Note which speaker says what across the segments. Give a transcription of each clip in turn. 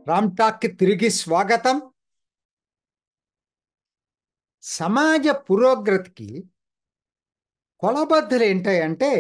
Speaker 1: రామ్ టాక్కి తిరిగి స్వాగతం సమాజ పురోగతికి కొలబద్దలు ఏంటాయంటే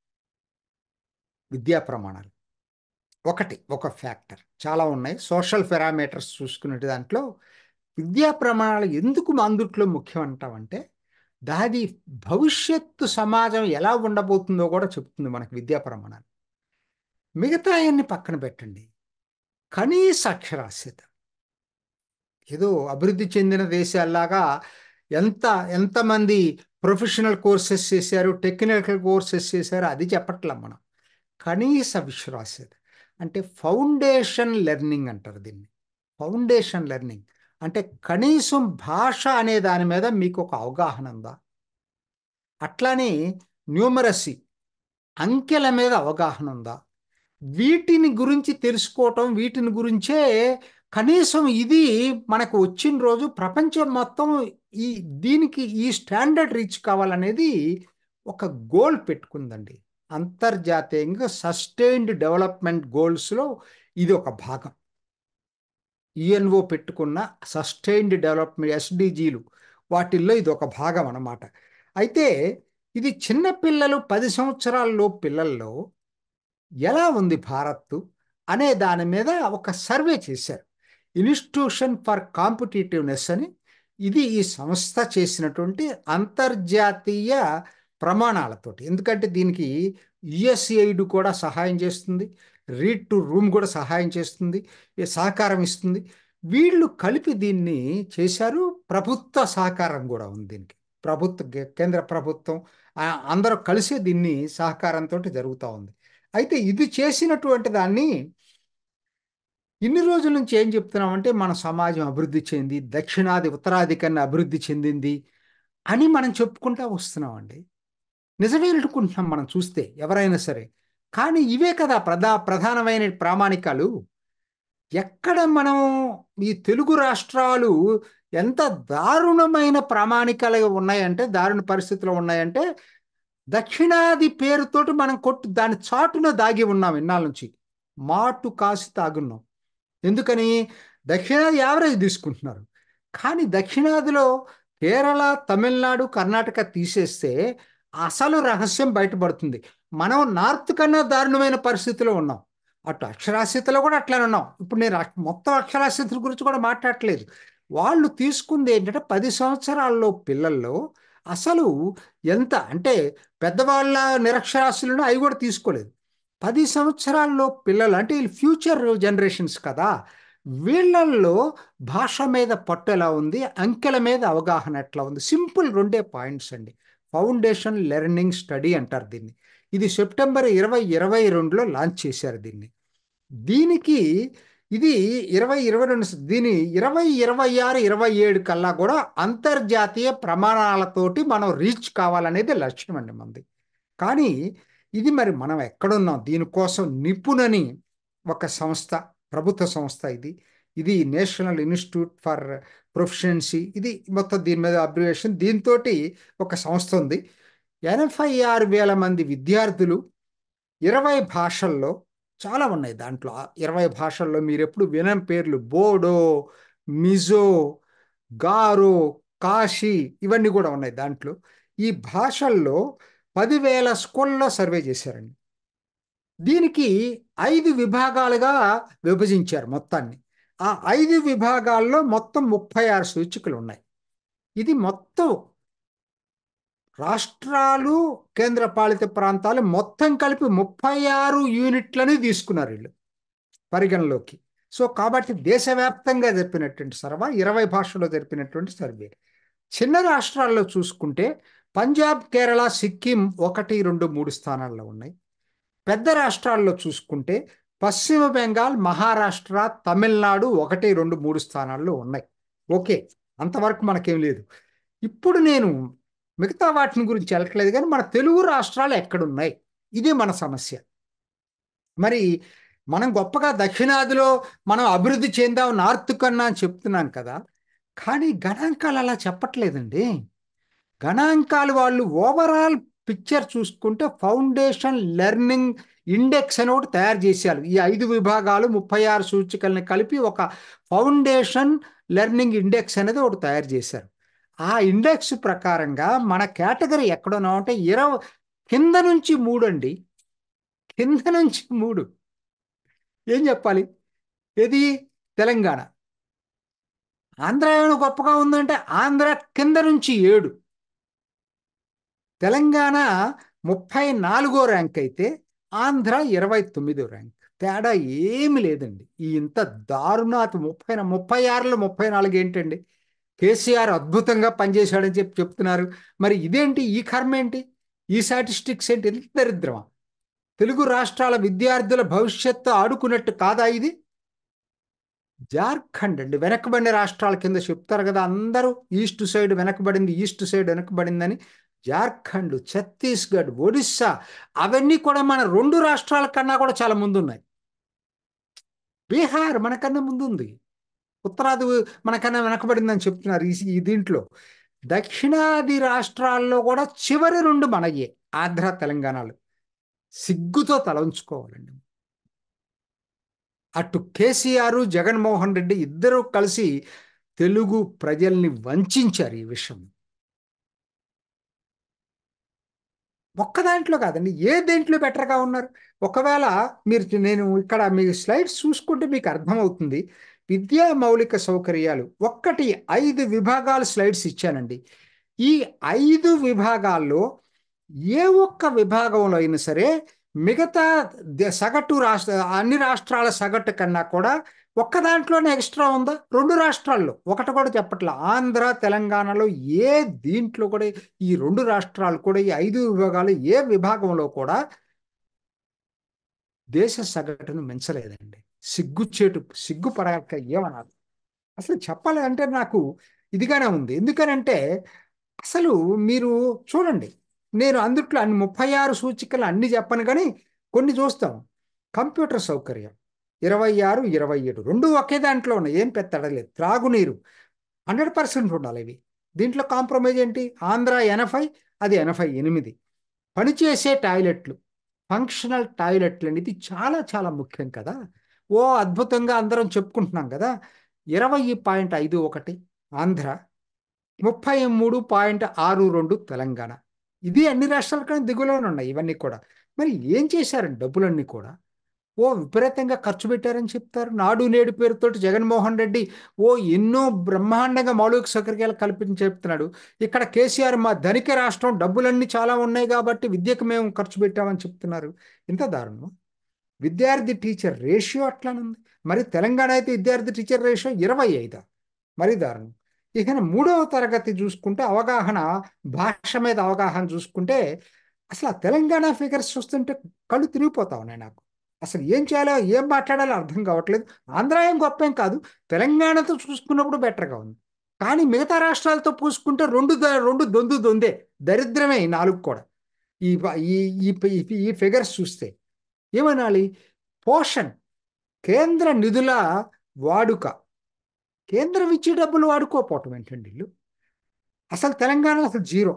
Speaker 1: విద్యా ప్రమాణాలు ఒకటి ఒక ఫ్యాక్టర్ చాలా ఉన్నాయి సోషల్ పారామీటర్స్ చూసుకునే దాంట్లో విద్యా ప్రమాణాలు ఎందుకు అందుట్లో ముఖ్యం అంటామంటే దాది భవిష్యత్తు సమాజం ఎలా ఉండబోతుందో కూడా చెప్తుంది మనకు విద్యా ప్రమాణాలు మిగతా అన్ని పక్కన పెట్టండి కనీస అక్షరాస్యత ఏదో అభివృద్ధి చెందిన దేశాల్లాగా ఎంత ఎంతమంది ప్రొఫెషనల్ కోర్సెస్ చేశారు టెక్నికల్ కోర్సెస్ చేశారు అది చెప్పట్లా మనం కనీస విశ్వాస్యత అంటే ఫౌండేషన్ లెర్నింగ్ అంటారు దీన్ని ఫౌండేషన్ లెర్నింగ్ అంటే కనీసం భాష అనే దాని మీద మీకు ఒక అవగాహన ఉందా అట్లానే న్యూమరసీ అంకెల మీద అవగాహన ఉందా వీటిని గురించి తెలుసుకోవటం వీటిని గురించే కనీసం ఇది మనకు వచ్చిన రోజు ప్రపంచం మొత్తం ఈ దీనికి ఈ స్టాండర్డ్ రీచ్ కావాలనేది ఒక గోల్ పెట్టుకుందండి అంతర్జాతీయంగా సస్టైన్డ్ డెవలప్మెంట్ గోల్స్లో ఇది ఒక భాగం యుఎన్ఓ పెట్టుకున్న సస్టైన్డ్ డెవలప్మెంట్ ఎస్డిజీలు వాటిల్లో ఇది ఒక భాగం అన్నమాట అయితే ఇది చిన్న పిల్లలు పది సంవత్సరాల్లో పిల్లల్లో ఎలా ఉంది భారత్ అనే దాని మీద ఒక సర్వే చేశారు ఇన్స్టిట్యూషన్ ఫర్ కాంపిటేటివ్నెస్ అని ఇది ఈ సంస్థ చేసినటువంటి అంతర్జాతీయ ప్రమాణాలతోటి ఎందుకంటే దీనికి యుఎస్ఏఐడ్ కూడా సహాయం చేస్తుంది రీడ్ టు రూమ్ కూడా సహాయం చేస్తుంది సహకారం ఇస్తుంది వీళ్ళు కలిపి దీన్ని చేశారు ప్రభుత్వ సహకారం కూడా ఉంది దీనికి ప్రభుత్వ కేంద్ర ప్రభుత్వం అందరూ కలిసి దీన్ని సహకారంతో జరుగుతూ ఉంది అయితే ఇది చేసినటువంటి దాన్ని ఇన్ని రోజుల నుంచి ఏం చెప్తున్నామంటే మన సమాజం అభివృద్ధి చెంది దక్షిణాది ఉత్తరాది కన్నా అభివృద్ధి చెందింది అని మనం చెప్పుకుంటా వస్తున్నామండి నిజమే అనుకుంటున్నాం మనం చూస్తే ఎవరైనా సరే కానీ ఇవే కదా ప్రధా ప్రధానమైన ప్రామాణికాలు ఎక్కడ మనం ఈ తెలుగు రాష్ట్రాలు ఎంత దారుణమైన ప్రామాణికాలు ఉన్నాయంటే దారుణ పరిస్థితులు ఉన్నాయంటే దక్షిణాది పేరుతోటి మనం కొట్టు దాని చాటున దాగి ఉన్నాం ఇన్నాళ్ళ నుంచి మాటు కాసి తాగున్నాం ఎందుకని దక్షిణాది యావరేజ్ తీసుకుంటున్నారు కానీ దక్షిణాదిలో కేరళ తమిళనాడు కర్ణాటక తీసేస్తే అసలు రహస్యం బయటపడుతుంది మనం నార్త్ కన్నా దారుణమైన పరిస్థితిలో ఉన్నాం అటు అక్షరాస్యతలో కూడా అట్లానే ఉన్నాం ఇప్పుడు నేను మొత్తం అక్షరాస్యతల గురించి కూడా మాట్లాడట్లేదు వాళ్ళు తీసుకుంది ఏంటంటే పది సంవత్సరాల్లో పిల్లల్లో అసలు ఎంత అంటే పెద్దవాళ్ళ నిరక్షరాస్యులను అవి కూడా తీసుకోలేదు పది సంవత్సరాల్లో పిల్లలు అంటే వీళ్ళు ఫ్యూచర్ జనరేషన్స్ కదా వీళ్ళల్లో భాష మీద పట్టు ఎలా ఉంది అంకెల మీద అవగాహన ఎట్లా ఉంది సింపుల్ రెండే పాయింట్స్ అండి ఫౌండేషన్ లెర్నింగ్ స్టడీ అంటారు దీన్ని ఇది సెప్టెంబర్ ఇరవై ఇరవై రెండులో లాంచ్ చేశారు దీన్ని దీనికి ఇది ఇరవై ఇరవై రెండు దీని ఇరవై ఇరవై ఆరు ఇరవై ఏడు కల్లా కూడా అంతర్జాతీయ ప్రమాణాలతోటి మనం రీచ్ కావాలనేది లక్ష్యం అండి మంది కానీ ఇది మరి మనం ఎక్కడున్నాం దీనికోసం నిపుణని ఒక సంస్థ ప్రభుత్వ సంస్థ ఇది ఇది నేషనల్ ఇన్స్టిట్యూట్ ఫర్ ప్రొఫెషన్సీ ఇది మొత్తం దీని మీద అబ్రివేషన్ దీంతో ఒక సంస్థ ఉంది ఎనభై ఆరు వేల మంది విద్యార్థులు ఇరవై భాషల్లో చాలా ఉన్నాయి దాంట్లో ఇరవై భాషల్లో మీరు ఎప్పుడు వినం పేర్లు బోడో మిజో గారో కాశీ ఇవన్నీ కూడా ఉన్నాయి దాంట్లో ఈ భాషల్లో పదివేల స్కూల్లో సర్వే చేశారండి దీనికి ఐదు విభాగాలుగా విభజించారు మొత్తాన్ని ఆ ఐదు విభాగాల్లో మొత్తం ముప్పై ఆరు సూచికలు ఉన్నాయి ఇది మొత్తం రాష్ట్రాలు కేంద్రపాలిత ప్రాంతాలు మొత్తం కలిపి ముప్పై ఆరు యూనిట్లని తీసుకున్నారు వీళ్ళు పరిగణలోకి సో కాబట్టి దేశవ్యాప్తంగా జరిపినటువంటి సర్వే ఇరవై భాషల్లో జరిపినటువంటి సర్వే చిన్న రాష్ట్రాల్లో చూసుకుంటే పంజాబ్ కేరళ సిక్కిం ఒకటి రెండు మూడు స్థానాల్లో ఉన్నాయి పెద్ద రాష్ట్రాల్లో చూసుకుంటే పశ్చిమ బెంగాల్ మహారాష్ట్ర తమిళనాడు ఒకటి రెండు మూడు స్థానాల్లో ఉన్నాయి ఓకే అంతవరకు మనకేం లేదు ఇప్పుడు నేను మిగతా వాటిని గురించి వెళ్ళట్లేదు కానీ మన తెలుగు రాష్ట్రాలు ఎక్కడున్నాయి ఇదే మన సమస్య మరి మనం గొప్పగా దక్షిణాదిలో మనం అభివృద్ధి చెందాం నార్త్ కన్నా అని చెప్తున్నాం కదా కానీ గణాంకాలు అలా చెప్పట్లేదండి గణాంకాలు వాళ్ళు ఓవరాల్ పిక్చర్ చూసుకుంటే ఫౌండేషన్ లెర్నింగ్ ఇండెక్స్ అని ఒకటి తయారు చేశారు ఈ ఐదు విభాగాలు ముప్పై ఆరు సూచికల్ని కలిపి ఒక ఫౌండేషన్ లెర్నింగ్ ఇండెక్స్ అనేది ఒకటి తయారు చేశారు ఆ ఇండెక్స్ ప్రకారంగా మన కేటగిరీ ఎక్కడున్నాం అంటే ఇరవై కింద నుంచి మూడు అండి కింద నుంచి మూడు ఏం చెప్పాలి ఇది తెలంగాణ ఆంధ్ర ఏమైనా గొప్పగా ఉందంటే ఆంధ్ర కింద నుంచి ఏడు తెలంగాణ ముప్పై నాలుగో ర్యాంక్ అయితే ఆంధ్ర ఇరవై తొమ్మిదో ర్యాంక్ తేడా ఏమి లేదండి ఈ ఇంత దారుణాత ముప్పై ముప్పై ఆరులో ముప్పై నాలుగు ఏంటండి కేసీఆర్ అద్భుతంగా పనిచేశాడని చెప్పి చెప్తున్నారు మరి ఇదేంటి ఈ కర్మ ఏంటి ఈ స్టాటిస్టిక్స్ ఏంటి ఎంత దరిద్రమా తెలుగు రాష్ట్రాల విద్యార్థుల భవిష్యత్తు ఆడుకున్నట్టు కాదా ఇది జార్ఖండ్ అండి వెనకబడిన రాష్ట్రాల కింద చెప్తారు కదా అందరూ ఈస్ట్ సైడ్ వెనకబడింది ఈస్ట్ సైడ్ వెనకబడిందని జార్ఖండ్ ఛత్తీస్గఢ్ ఒడిస్సా అవన్నీ కూడా మన రెండు రాష్ట్రాల కన్నా కూడా చాలా ముందు ఉన్నాయి బీహార్ మనకన్నా ముందుంది ఉత్తరాది మనకన్నా వెనకబడిందని చెప్తున్నారు ఈ ఈ దీంట్లో దక్షిణాది రాష్ట్రాల్లో కూడా చివరి రెండు మనయ్యే ఆంధ్ర తెలంగాణలో సిగ్గుతో తల ఉంచుకోవాలండి అటు కేసీఆర్ జగన్మోహన్ రెడ్డి ఇద్దరూ కలిసి తెలుగు ప్రజల్ని వంచారు ఈ విషయం ఒక్క దాంట్లో కాదండి ఏ దేంట్లో బెటర్గా ఉన్నారు ఒకవేళ మీరు నేను ఇక్కడ మీ స్లైడ్స్ చూసుకుంటే మీకు అర్థమవుతుంది విద్యా మౌలిక సౌకర్యాలు ఒక్కటి ఐదు విభాగాల స్లైడ్స్ ఇచ్చానండి ఈ ఐదు విభాగాల్లో ఏ ఒక్క విభాగంలో అయినా సరే మిగతా సగటు రాష్ట్ర అన్ని రాష్ట్రాల సగటు కన్నా కూడా ఒక్క దాంట్లోనే ఎక్స్ట్రా ఉందా రెండు రాష్ట్రాల్లో ఒకటి కూడా చెప్పట్లే ఆంధ్ర తెలంగాణలో ఏ దీంట్లో కూడా ఈ రెండు రాష్ట్రాలు కూడా ఈ ఐదు విభాగాలు ఏ విభాగంలో కూడా దేశ సగటును మించలేదండి సిగ్గుచేటు సిగ్గుపడక ఏమనాలి అసలు చెప్పాలి అంటే నాకు ఇదిగానే ఉంది ఎందుకనంటే అసలు మీరు చూడండి నేను అందుట్లో అన్ని ముప్పై ఆరు సూచికలు అన్ని చెప్పను కానీ కొన్ని చూస్తాం కంప్యూటర్ సౌకర్యం ఇరవై ఆరు ఇరవై ఏడు రెండు ఒకే దాంట్లో ఉన్నాయి ఏం పెద్ద అడగలేదు త్రాగునీరు హండ్రెడ్ పర్సెంట్ ఉండాలి ఇవి దీంట్లో కాంప్రమైజ్ ఏంటి ఆంధ్ర ఎనభై అది ఎనభై ఎనిమిది పనిచేసే టాయిలెట్లు ఫంక్షనల్ టాయిలెట్లు అనేది చాలా చాలా ముఖ్యం కదా ఓ అద్భుతంగా అందరం చెప్పుకుంటున్నాం కదా ఇరవై పాయింట్ ఐదు ఒకటి ఆంధ్ర ముప్పై మూడు పాయింట్ ఆరు రెండు తెలంగాణ ఇది అన్ని రాష్ట్రాల కన్నా దిగులోనే ఉన్నాయి ఇవన్నీ కూడా మరి ఏం చేశారండి డబ్బులన్నీ కూడా ఓ విపరీతంగా ఖర్చు పెట్టారని చెప్తారు నాడు నేడు పేరుతోటి జగన్మోహన్ రెడ్డి ఓ ఎన్నో బ్రహ్మాండంగా మౌలిక సౌకర్యాలు కల్పించి చెప్తున్నాడు ఇక్కడ కేసీఆర్ మా ధనిక రాష్ట్రం డబ్బులన్నీ చాలా ఉన్నాయి కాబట్టి విద్యకు మేము ఖర్చు పెట్టామని చెప్తున్నారు ఇంత దారుణం విద్యార్థి టీచర్ రేషియో అట్లానే ఉంది మరి తెలంగాణ అయితే విద్యార్థి టీచర్ రేషియో ఇరవై ఐదా మరి దారుణం ఇక మూడవ తరగతి చూసుకుంటే అవగాహన భాష మీద అవగాహన చూసుకుంటే అసలు ఆ తెలంగాణ ఫిగర్స్ చూస్తుంటే కళ్ళు తిరిగిపోతా ఉన్నాయి నాకు అసలు ఏం చేయాలో ఏం మాట్లాడాలో అర్థం కావట్లేదు ఆంధ్ర ఏం గొప్ప ఏం కాదు తెలంగాణతో చూసుకున్నప్పుడు బెటర్గా ఉంది కానీ మిగతా రాష్ట్రాలతో పూసుకుంటే రెండు రెండు దొందు దొందే దరిద్రమే ఈ నాలుగు కూడా ఈ ఈ ఈ ఫిగర్స్ చూస్తే ఏమనాలి పోషన్ కేంద్ర నిధుల వాడుక కేంద్రం ఇచ్చే డబ్బులు వాడుకోపోవటం ఏంటండి వీళ్ళు అసలు తెలంగాణ అసలు జీరో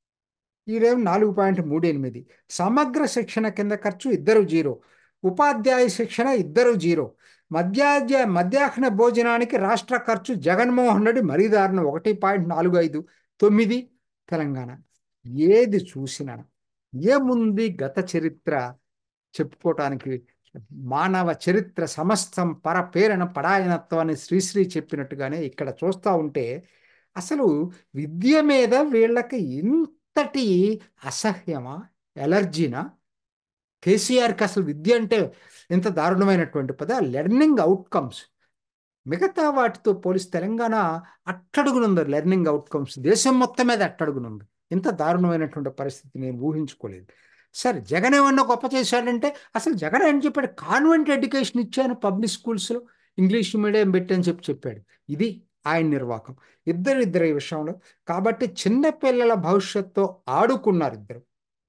Speaker 1: ఈడేమో నాలుగు పాయింట్ మూడు ఎనిమిది సమగ్ర శిక్షణ కింద ఖర్చు ఇద్దరు జీరో ఉపాధ్యాయ శిక్షణ ఇద్దరు జీరో మధ్యాహ్న మధ్యాహ్న భోజనానికి రాష్ట్ర ఖర్చు జగన్మోహన్ రెడ్డి మరీ దారుణం ఒకటి పాయింట్ నాలుగు ఐదు తొమ్మిది తెలంగాణ ఏది చూసినా ఏముంది గత చరిత్ర చెప్పుకోవటానికి మానవ చరిత్ర సమస్తం పరపేరణ పడాయనత్వాన్ని శ్రీశ్రీ చెప్పినట్టుగానే ఇక్కడ చూస్తూ ఉంటే అసలు విద్య మీద వీళ్ళకి ఇంతటి అసహ్యమా ఎలర్జీనా కేసీఆర్కి అసలు విద్య అంటే ఎంత దారుణమైనటువంటి పద లెర్నింగ్ అవుట్కమ్స్ మిగతా వాటితో పోలిసి తెలంగాణ అట్టడుగునుంది లెర్నింగ్ అవుట్కమ్స్ దేశం మొత్తం మీద అట్టడుగునుంది ఇంత దారుణమైనటువంటి పరిస్థితి నేను ఊహించుకోలేదు సరే జగన్ ఏమన్నా గొప్ప చేశాడంటే అసలు జగన్ ఏం చెప్పాడు కాన్వెంట్ ఎడ్యుకేషన్ ఇచ్చాను పబ్లిక్ స్కూల్స్లో ఇంగ్లీష్ మీడియం పెట్టని చెప్పి చెప్పాడు ఇది ఆయన నిర్వాహకం ఇద్దరు ఇద్దరు ఈ విషయంలో కాబట్టి చిన్నపిల్లల భవిష్యత్తుతో ఆడుకున్నారు ఇద్దరు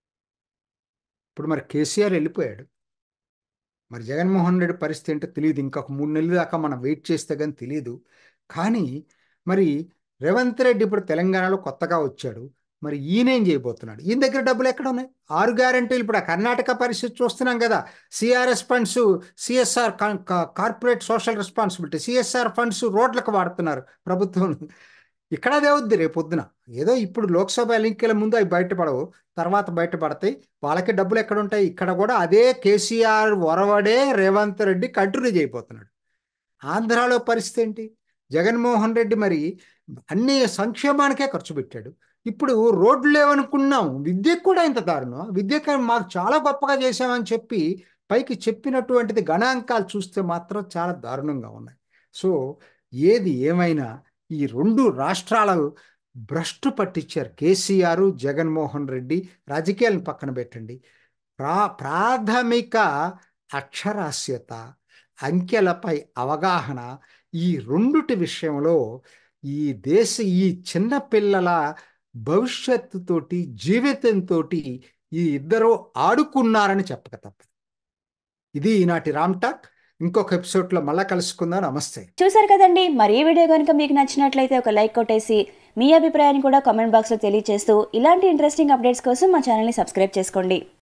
Speaker 1: ఇప్పుడు మరి కేసీఆర్ వెళ్ళిపోయాడు మరి జగన్మోహన్ రెడ్డి పరిస్థితి ఏంటో తెలియదు ఇంకొక మూడు నెలల దాకా మనం వెయిట్ చేస్తే కానీ తెలియదు కానీ మరి రేవంత్ రెడ్డి ఇప్పుడు తెలంగాణలో కొత్తగా వచ్చాడు మరి ఈయనేం చేయబోతున్నాడు ఈయన దగ్గర డబ్బులు ఎక్కడ ఉన్నాయి ఆరు గ్యారంటీలు ఇప్పుడు ఆ కర్ణాటక పరిస్థితి చూస్తున్నాం కదా CRS funds CSR corporate social responsibility CSR funds రోడ్లకు వాడుతున్నారు ప్రభుత్వం ఇక్కడ అదే వద్దు రేపు పొద్దున ఏదో ఇప్పుడు లోక్సభ ఎన్నికల ముందు అవి బయటపడవు తర్వాత బయటపడతాయి వాళ్ళకి డబ్బులు ఎక్కడ ఉంటాయి ఇక్కడ కూడా అదే కేసీఆర్ ఒరవడే రేవంత్ రెడ్డి కంటిన్యూ చేయబోతున్నాడు ఆంధ్రాలో పరిస్థితి ఏంటి జగన్మోహన్ రెడ్డి మరి అన్ని సంక్షేమానికే ఖర్చు పెట్టాడు ఇప్పుడు రోడ్లు లేవనుకున్నాం విద్యకు కూడా ఇంత దారుణం విద్యకు మాకు చాలా గొప్పగా చేశామని చెప్పి పైకి చెప్పినటువంటిది గణాంకాలు చూస్తే మాత్రం చాలా దారుణంగా ఉన్నాయి సో ఏది ఏమైనా ఈ రెండు రాష్ట్రాలు భ్రష్టు పట్టించారు కేసీఆర్ జగన్మోహన్ రెడ్డి రాజకీయాలను పక్కన పెట్టండి ప్రా ప్రాథమిక అక్షరాస్యత అంకెలపై అవగాహన ఈ రెండుటి విషయంలో ఈ దేశ ఈ చిన్న పిల్లల భవిష్యత్తుతోటి జీవితంతో ఈ ఇద్దరు ఆడుకున్నారని చెప్పక తప్పదు ఇది ఈనాటి రామ్ టాక్ ఇంకొక ఎపిసోడ్లో మళ్ళా కలుసుకుందాం నమస్తే
Speaker 2: చూసారు కదండి మరి ఈ వీడియో కనుక మీకు నచ్చినట్లయితే ఒక లైక్ కొట్టేసి మీ అభిప్రాయాన్ని కూడా కామెంట్ బాక్స్లో తెలియజేస్తూ ఇలాంటి ఇంట్రెస్టింగ్ అప్డేట్స్ కోసం మా ఛానల్ని సబ్స్క్రైబ్ చేసుకోండి